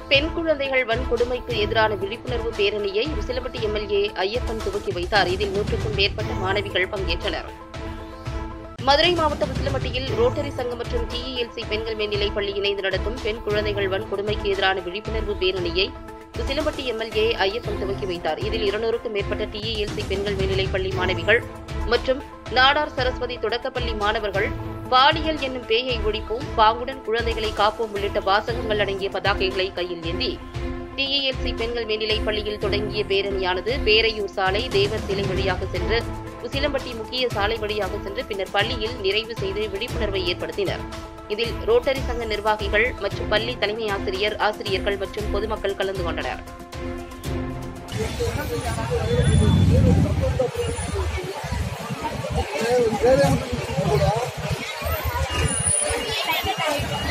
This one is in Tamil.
பெண் குழந்தைகள் வன்கொடுமைக்கு எதிரான விழிப்புணர்வு பேரணியை உசிலம்பட்டி எம்எல்ஏ ஐயப்பன் துவக்கி வைத்தார் இதில் நூற்றுக்கும் மேற்பட்ட மாணவிகள் பங்கேற்றனர் மதுரை மாவட்டம் உசிலம்பட்டியில் ரோட்டரி சங்கம் மற்றும் டிஇஎல்சி பெண்கள் மேல்நிலைப் பள்ளி இணைந்து நடத்தும் பெண் குழந்தைகள் வன்கொடுமைக்கு எதிரான விழிப்புணர்வு பேரணியை உசிலம்பட்டி எம்எல்ஏ ஐயப்பன் துவக்கி வைத்தார் இதில் இருநூறுக்கும் மேற்பட்ட டிஇஎல்சி பெண்கள் மேல்நிலைப் பள்ளி மாணவிகள் மற்றும் நாடார் சரஸ்வதி தொடக்கப்பள்ளி மாணவர்கள் பாலியல் என்னும் பேயை ஒழிப்போம் பாங்குடன் குழந்தைகளை காப்போம் உள்ளிட்ட வாசகங்கள் அடங்கிய பதாகைகளை கையில் ஏந்தி டிஇஎல்சி பெண்கள் மேல்நிலைப் பள்ளியில் தொடங்கிய பேரணியானது பேரையூர் சாலை தேவர் சிலை வழியாக சென்று உசிலம்பட்டி முக்கிய சாலை வழியாக சென்று பின்னர் பள்ளியில் நிறைவு செய்து விழிப்புணர்வை ஏற்படுத்தினர் இதில் ரோட்டரி சங்க நிர்வாகிகள் மற்றும் பள்ளி தலைமை ஆசிரியர் ஆசிரியர்கள் மற்றும் பொதுமக்கள் கலந்து கொண்டனர் வேற